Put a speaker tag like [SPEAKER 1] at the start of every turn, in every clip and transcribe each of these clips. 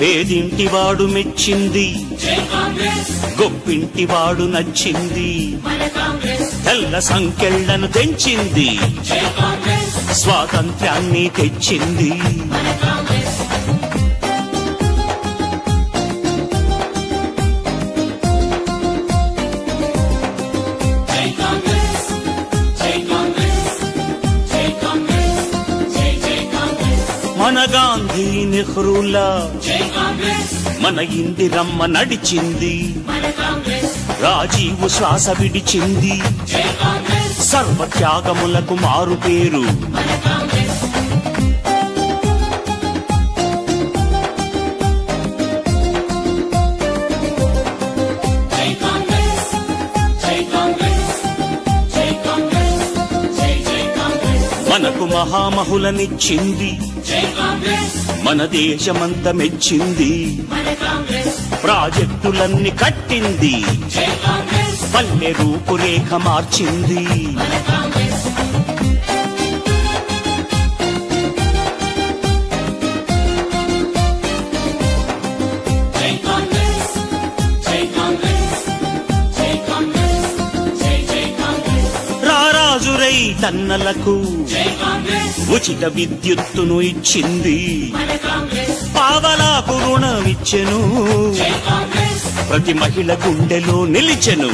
[SPEAKER 1] పేదింటివాడు మెచ్చింది గొప్పింటివాడు నచ్చింది తెల్ల సంకెళ్లను తెంచింది స్వాతంత్ర్యాన్ని తెచ్చింది మన గాంధీ నెహ్రూలా మన ఇందిరమ్మ నడిచింది రాజీవు శ్వాస విడిచింది సర్వత్యాగములకు మారు పేరు మనకు మహామహులనిచ్చింది మన దేశమంత మెచ్చింది ప్రాజెక్టులన్నీ కట్టింది పల్లె రూపురేఖ మార్చింది రారాజురై తన్నలకు ఉచిత విద్యుత్తును ఇచ్చింది పావలాకు రుణమిచ్చెను ప్రతి మహిళ గుండెలో నిలిచెను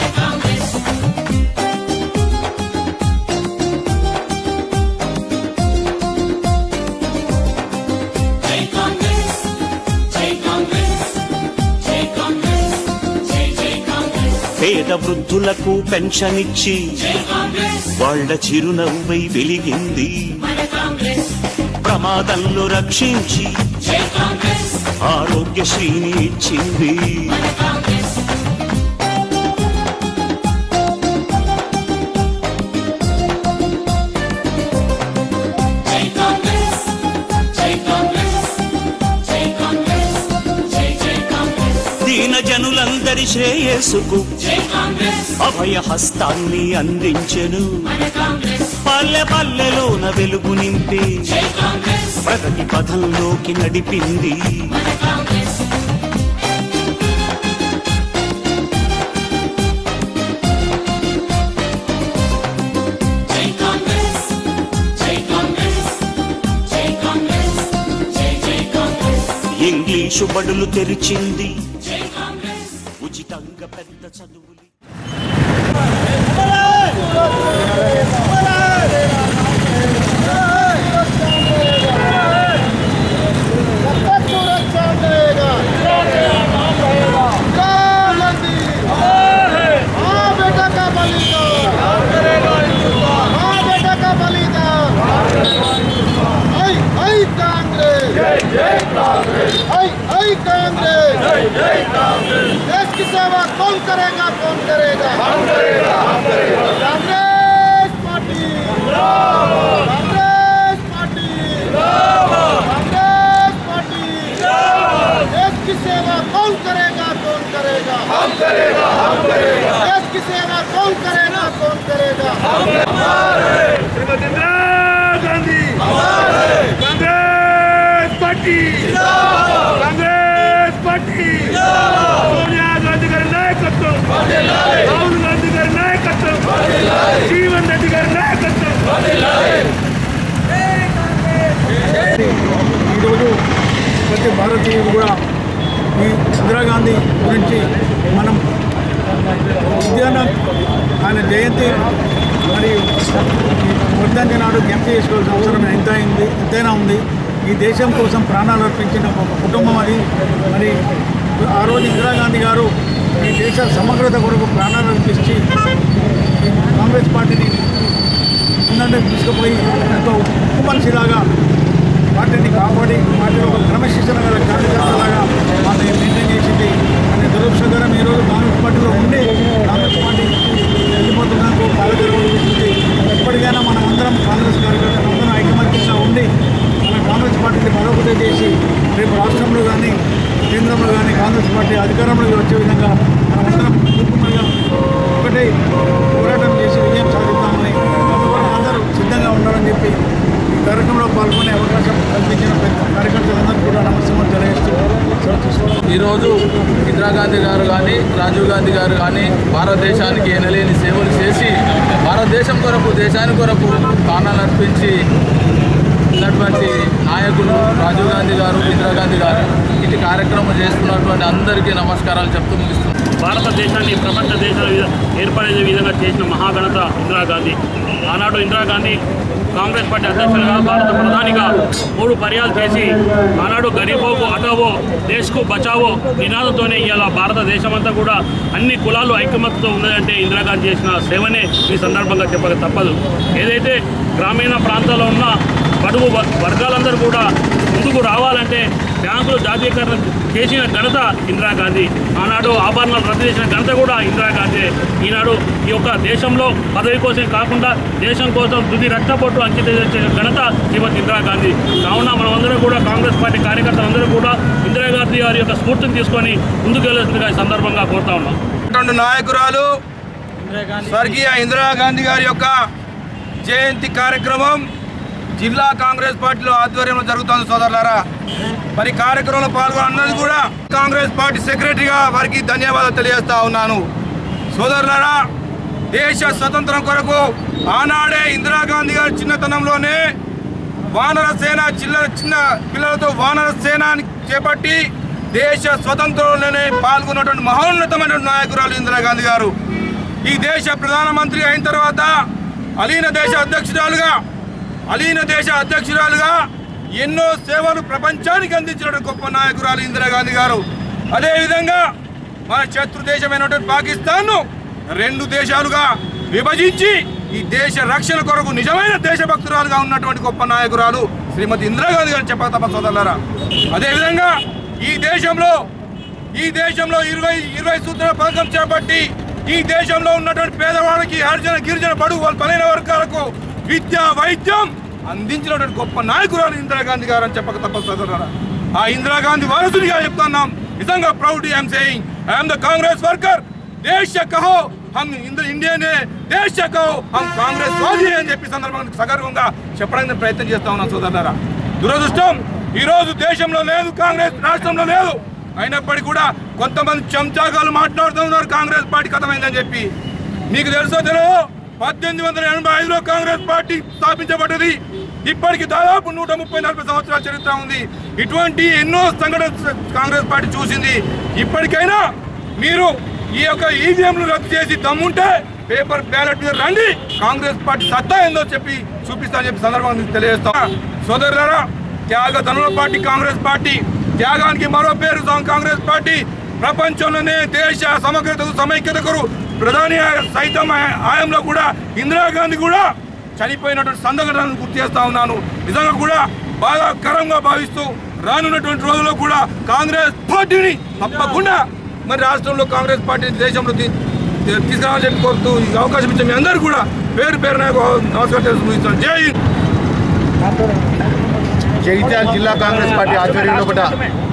[SPEAKER 1] పేద వృద్ధులకు పెన్షన్ ఇచ్చి వాళ్ళ చిరునవ్వై వెలిగింది ప్రమాదంలో రక్షించి ఆరోగ్యశ్రీని ఇచ్చింది దీన జనులందరి శ్రేయస్సుకు అభయ హస్తాన్ని అందించెను పల్లె పల్లెలోన వెలుగు నింపి ప్రగతి పథంలోకి నడిపింది ఇంగ్లీషు బడులు తెరిచింది ఉచితంగా పెద్ద చదువులు
[SPEAKER 2] देश की सेवा कौन करेगा कौन करेगा Congress party Congress party Congress party देश की सेवा कौन करेगा कौन करेगा हम करेगा हम करेगा देश की सेवा कौन करेगा कौन करेगा
[SPEAKER 3] श्रीमती इंदिरा गांधी कांग्रेस पार्टी कांग्रेस पार्टी సోనియా గాంధీ గారి నాయకత్వం రాహుల్ గాంధీ గారి నాయకత్వం జీవన్ రెడ్డి గారి నాయకత్వం
[SPEAKER 4] ఈరోజు ప్రతి భారతీయుడు కూడా ఈ ఇందిరాగాంధీ గురించి మనం ఉద్యానం ఆయన జయంతి మరియు వర్ధంతి నాడు జ్ఞప్తి చేసుకోవాల్సిన అవసరం ఎంత అయింది ఎంతైనా ఉంది ఈ దేశం కోసం ప్రాణాలు అర్పించిన ఒక కుటుంబం అది మరి ఆ రోజు ఇందిరాగాంధీ గారు ఈ దేశ సమగ్రత కొరకు ప్రాణాలు అర్పించి ఈ కాంగ్రెస్ పార్టీని ముందంటే తీసుకుపోయి ఎంతో ఉప్పు మనిషిలాగా పార్టీని కాపాడి పార్టీలో ఒక క్రమశిక్షణ గల కార్యకర్తలాగా వాళ్ళని మెయింటైన్ చేసింది అని దురదృష్టకరం ఈరోజు కాంగ్రెస్ పార్టీలో ఉండి కాంగ్రెస్ పార్టీ వెళ్ళిపోతున్నందుకు బాధకరమవుతుంది ఎప్పటికైనా మనం అందరం కాంగ్రెస్ కార్యకర్తలు అందరం ఐకమత్యంగా ఉండి మన కాంగ్రెస్ పార్టీని బలోపేతం చేసి రేపు రాష్ట్రంలో కానీ కేంద్రంలో కానీ కాంగ్రెస్ పార్టీ అధికారంలోకి వచ్చే విధంగా మనమందరం కూర్చున్నగా ఒకటే పోరాటం చేసి విజయం సాధిద్దామని అందరూ సిద్ధంగా ఉండాలని చెప్పి ఈ కార్యక్రమంలో పాల్గొనే అవకాశం కల్పించిన ప్రతి కార్యకర్తలందరూ కూడా నమస్కారం తెలియజేస్తున్నాను
[SPEAKER 5] ఇందిరాగాంధీ గారు కానీ రాజీవ్ గాంధీ గారు కానీ భారతదేశానికి ఎనలేని సేవలు చేసి భారతదేశం కొరకు దేశాని కొరకు ప్రాణాలు అర్పించి ఉన్నటువంటి నాయకులు రాజీవ్ గాంధీ గారు ఇందిరాగాంధీ గారు ఇటు కార్యక్రమం చేస్తున్నటువంటి అందరికీ నమస్కారాలు చెప్తూ ముగిస్తున్నాను
[SPEAKER 3] భారతదేశాన్ని ప్రపంచ దేశాల మీద ఏర్పడే విధంగా చేసిన మహాఘనత ఇందిరాగాంధీ ఆనాడు ఇందిరాగాంధీ కాంగ్రెస్ పార్టీ అధ్యక్షులుగా భారత ప్రధానిగా మూడు పర్యాలు చేసి ఆనాడు గరీబోకు అటవో దేశ్కు బచావో నినాదంతోనే ఇవాళ భారతదేశం అంతా కూడా అన్ని కులాలు ఐకమత్యతో ఉన్నదంటే ఇందిరాగాంధీ చేసిన సేవనే ఈ సందర్భంగా చెప్పక తప్పదు ఏదైతే గ్రామీణ ప్రాంతాల్లో ఉన్న బడుగు వ- వర్గాలందరూ కూడా ముందుకు రావాలంటే బ్యాంకులు జాతీయకరణ చేసిన ఘనత ఇందిరాగాంధీ ఆనాడు ఆభరణాలు రద్దు చేసిన ఘనత కూడా ఇందిరాగాంధీ ఈనాడు ఈ యొక్క దేశంలో పదవి కోసం కాకుండా దేశం కోసం తుది రక్తపొట్టు అంకితం చేసిన ఘనత శ్రీమతి ఇందిరాగాంధీ కావున మనమందరం కూడా కాంగ్రెస్ పార్టీ కార్యకర్తలందరూ కూడా ఇందిరాగాంధీ గారి యొక్క స్ఫూర్తిని తీసుకొని ముందుకు వెళ్ళాల్సిందిగా ఈ సందర్భంగా కోరుతా ఉన్నాం
[SPEAKER 6] ఉన్నటువంటి నాయకురాలు స్వర్గీయ ఇందిరాగాంధీ గారి యొక్క జయంతి కార్యక్రమం జిల్లా కాంగ్రెస్ పార్టీలో ఆధ్వర్యంలో జరుగుతోంది సోదరులారా మరి కార్యక్రమంలో పాల్గొన్నది కూడా కాంగ్రెస్ పార్టీ సెక్రటరీగా వారికి ధన్యవాదాలు తెలియజేస్తా ఉన్నాను సోదరులారా దేశ స్వతంత్రం కొరకు ఆనాడే ఇందిరాగాంధీ గారి చిన్నతనంలోనే వానర సేన చిల్ల చిన్న పిల్లలతో వానర సేనాని చేపట్టి దేశ స్వతంత్రంలోనే పాల్గొన్నటువంటి మహోన్నతమైన నాయకురాలు ఇందిరాగాంధీ గారు ఈ దేశ ప్రధానమంత్రి అయిన తర్వాత అలీన దేశ అధ్యక్షురాలుగా అలీన దేశ అధ్యక్షురాలుగా ఎన్నో సేవలు ప్రపంచానికి అందించిన గొప్ప నాయకురాలు ఇందిరాగాంధీ గారు అదేవిధంగా మన శత్రు దేశమైనటువంటి పాకిస్తాన్ను రెండు దేశాలుగా విభజించి ఈ దేశ రక్షణ కొరకు నిజమైన దేశభక్తురాలుగా ఉన్నటువంటి గొప్ప నాయకురాలు శ్రీమతి ఇందిరాగాంధీ గారు చెప్పక తప్ప సోదరులారా అదేవిధంగా ఈ దేశంలో ఈ దేశంలో ఇరవై ఇరవై సూత్రాల పథకం చేపట్టి ఈ దేశంలో ఉన్నటువంటి పేదవాళ్ళకి హరిజన గిరిజన బడుగు వాళ్ళ బలైన వర్గాలకు విద్య వైద్యం అందించినటువంటి గొప్ప నాయకురాలు ఇందిరాగాంధీ గారు అని చెప్పక తప్ప సోదరులారా ఆ ఇందిరాగాంధీ వారసునిగా చెప్తున్నాం నిజంగా proud I'm saying I'm the Congress worker దేశ కహో హమ్ ఇంద్ర ఇండియన్ దేశ కహో హమ్ కాంగ్రెస్ వాది అని చెప్పి సందర్భంగా సగర్వంగా చెప్పడానికి ప్రయత్నం చేస్తా ఉన్నాం సోదరులారా దురదృష్టం ఈ రోజు దేశంలో లేదు కాంగ్రెస్ రాష్ట్రంలో లేదు అయినప్పటికీ కూడా కొంతమంది చెంచాగాలు మాట్లాడుతూ ఉన్నారు కాంగ్రెస్ పార్టీ కథమైందని చెప్పి మీకు తెలుసో తెలియదు పద్దెనిమిది వందల ఎనభై ఐదులో కాంగ్రెస్ పార్టీ స్థాపించబడ్డది ఇప్పటికి దాదాపు నూట ముప్పై నలభై సంవత్సరాల చరిత్ర ఉంది ఇటువంటి ఎన్నో సంఘటన కాంగ్రెస్ పార్టీ చూసింది ఇప్పటికైనా మీరు ఈ యొక్క ఈవీఎంలు రద్దు చేసి దమ్ముంటే పేపర్ బ్యాలెట్ మీద రండి కాంగ్రెస్ పార్టీ సత్తా ఏందో చెప్పి చూపిస్తా చెప్పి సందర్భంగా తెలియజేస్తాం సోదరులారా త్యాగ ధనుల పార్టీ కాంగ్రెస్ పార్టీ త్యాగానికి మరో పేరు సం- కాంగ్రెస్ పార్టీ ప్రపంచంలోనే దేశ సమగ్రతకు సమైక్యతకు ప్రధాని సైతం ఆ- ఆయంలో కూడా ఇందిరాగాంధీ కూడా చనిపోయినటువంటి సంఘటనలను గుర్తు చేస్తా ఉన్నాను నిజంగా కూడా బాధాకరంగా భావిస్తూ రానున్నటువంటి రోజుల్లో కూడా కాంగ్రెస్ పార్టీని తప్పకుండా మరి రాష్ట్రంలో కాంగ్రెస్ పార్టీ దేశంలో తీ- తీ- తీసుకురావాలని చెప్పి కోరుతూ ఈ అవకాశం ఇచ్చే మీ అందరూ కూడా పేరు పేరు నాకు నమస్కారం తెలుసు ముగిస్తాను జై హింద్
[SPEAKER 2] జగిత్యాల జిల్లా కాంగ్రెస్ పార్టీ ఆధ్వర్యంలో కూడా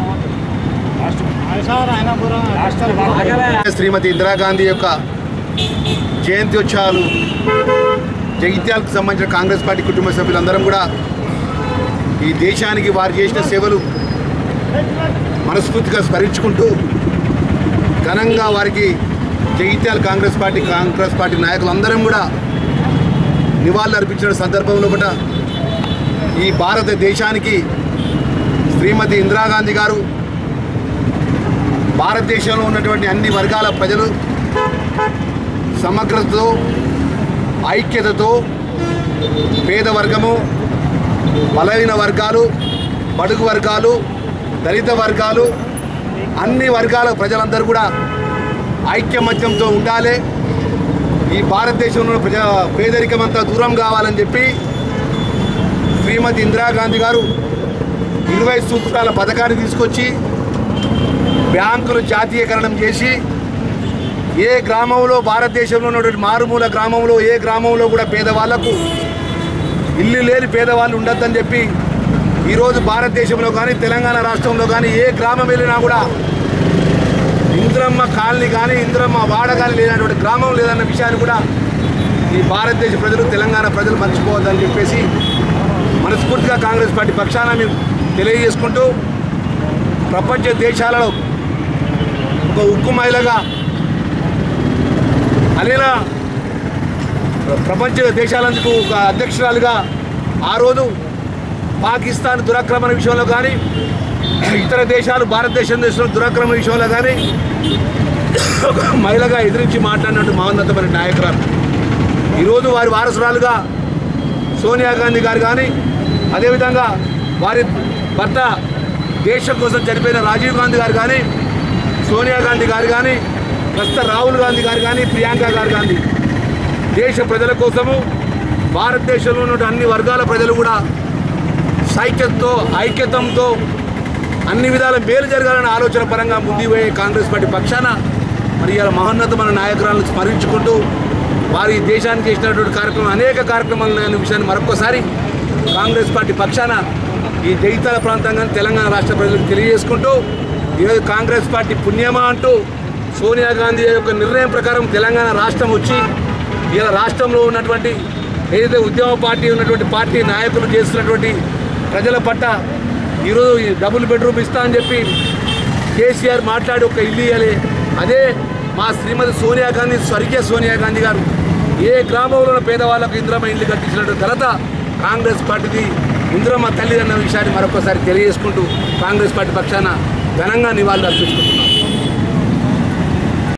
[SPEAKER 2] శ్రీమతి ఇందిరాగాంధీ యొక్క జయంతి ఉత్సవాలు జగిత్యాలకు సంబంధించిన కాంగ్రెస్ పార్టీ కుటుంబ సభ్యులందరం కూడా ఈ దేశానికి వారు చేసిన సేవలు మనస్ఫూర్తిగా స్మరించుకుంటూ ఘనంగా వారికి జగిత్యాల కాంగ్రెస్ పార్టీ కాంగ్రెస్ పార్టీ నాయకులందరం కూడా నివాళులు అర్పించిన సందర్భంలో కూడా ఈ భారతదేశానికి శ్రీమతి ఇందిరాగాంధీ గారు భారతదేశంలో ఉన్నటువంటి అన్ని వర్గాల ప్రజలు సమగ్రతతో ఐక్యతతో పేద వర్గము బలహీన వర్గాలు బడుగు వర్గాలు దళిత వర్గాలు అన్ని వర్గాల ప్రజలందరూ కూడా ఐక్యమత్యంతో ఉండాలి ఈ భారతదేశంలో ఉన్న ప్రజా పేదరికం అంతా దూరం కావాలని చెప్పి శ్రీమతి ఇందిరాగాంధీ గారు ఇరవై సూత్రాల పథకాన్ని తీసుకొచ్చి బ్యాంకులు జాతీయకరణం చేసి ఏ గ్రామంలో భారతదేశంలో ఉన్నటువంటి మారుమూల గ్రామంలో ఏ గ్రామంలో కూడా పేదవాళ్లకు ఇల్లు లేని పేదవాళ్ళు ఉండొద్దని చెప్పి ఈరోజు భారతదేశంలో కానీ తెలంగాణ రాష్ట్రంలో కానీ ఏ గ్రామం వెళ్ళినా కూడా ఇంద్రమ్మ కాలనీ కానీ ఇంద్రమ్మ వాడ కానీ లేనటువంటి గ్రామం లేదన్న విషయాన్ని కూడా ఈ భారతదేశ ప్రజలు తెలంగాణ ప్రజలు మర్చిపోవద్దని చెప్పేసి మనస్ఫూర్తిగా కాంగ్రెస్ పార్టీ పక్షాన మేము తెలియజేసుకుంటూ ప్రపంచ దేశాలలో ఒక ఉక్కు మహిళగా అనేక ప్రపంచ దేశాలందుకు ఒక అధ్యక్షురాలుగా ఆ రోజు పాకిస్తాన్ దురాక్రమణ విషయంలో కానీ ఇతర దేశాలు భారతదేశం దేశంలో దురాక్రమణ విషయంలో కానీ ఒక మహిళగా ఎదిరించి మాట్లాడినట్టు మహోన్నతమైన నాయకురాలు ఈరోజు వారి వారసురాలుగా సోనియా గాంధీ గారు కానీ అదేవిధంగా వారి భర్త దేశం కోసం చనిపోయిన రాజీవ్ గాంధీ గారు కానీ సోనియా గాంధీ గారు కానీ ప్రస్తుత రాహుల్ గాంధీ గారు కానీ ప్రియాంక గారు గాంధీ దేశ ప్రజల కోసము భారతదేశంలో ఉన్న అన్ని వర్గాల ప్రజలు కూడా సైక్యతతో ఐక్యతంతో అన్ని విధాల మేలు జరగాలనే ఆలోచన పరంగా ముందుకు పోయే కాంగ్రెస్ పార్టీ పక్షాన మరి ఇలా మహోన్నతమైన నాయకురాలను స్మరించుకుంటూ వారి దేశానికి చేసినటువంటి కార్యక్రమం అనేక కార్యక్రమాలు ఉన్నాయనే విషయాన్ని మరొకసారి కాంగ్రెస్ పార్టీ పక్షాన ఈ జగిత్యాల ప్రాంతంగా తెలంగాణ రాష్ట్ర ప్రజలకు తెలియజేసుకుంటూ ఈరోజు కాంగ్రెస్ పార్టీ పుణ్యమా అంటూ సోనియా గాంధీ యొక్క నిర్ణయం ప్రకారం తెలంగాణ రాష్ట్రం వచ్చి ఇలా రాష్ట్రంలో ఉన్నటువంటి ఏదైతే ఉద్యమ పార్టీ ఉన్నటువంటి పార్టీ నాయకులు చేస్తున్నటువంటి ప్రజల పట్ల ఈరోజు ఈ డబుల్ బెడ్రూమ్ ఇస్తా అని చెప్పి కేసీఆర్ మాట్లాడి ఒక ఇల్లు ఇవ్వాలి అదే మా శ్రీమతి సోనియా గాంధీ స్వర్గీయ సోనియా గాంధీ గారు ఏ గ్రామంలో ఉన్న పేదవాళ్ళకు ఇందిరమ్మ ఇల్లు కట్టించినటువంటి ఘనత కాంగ్రెస్ పార్టీది ఇందిరమ్మ తల్లి అన్న విషయాన్ని మరొకసారి తెలియజేసుకుంటూ కాంగ్రెస్ పార్టీ పక్షాన ఘనంగా నివాళులు అర్పించుకుంటున్నాం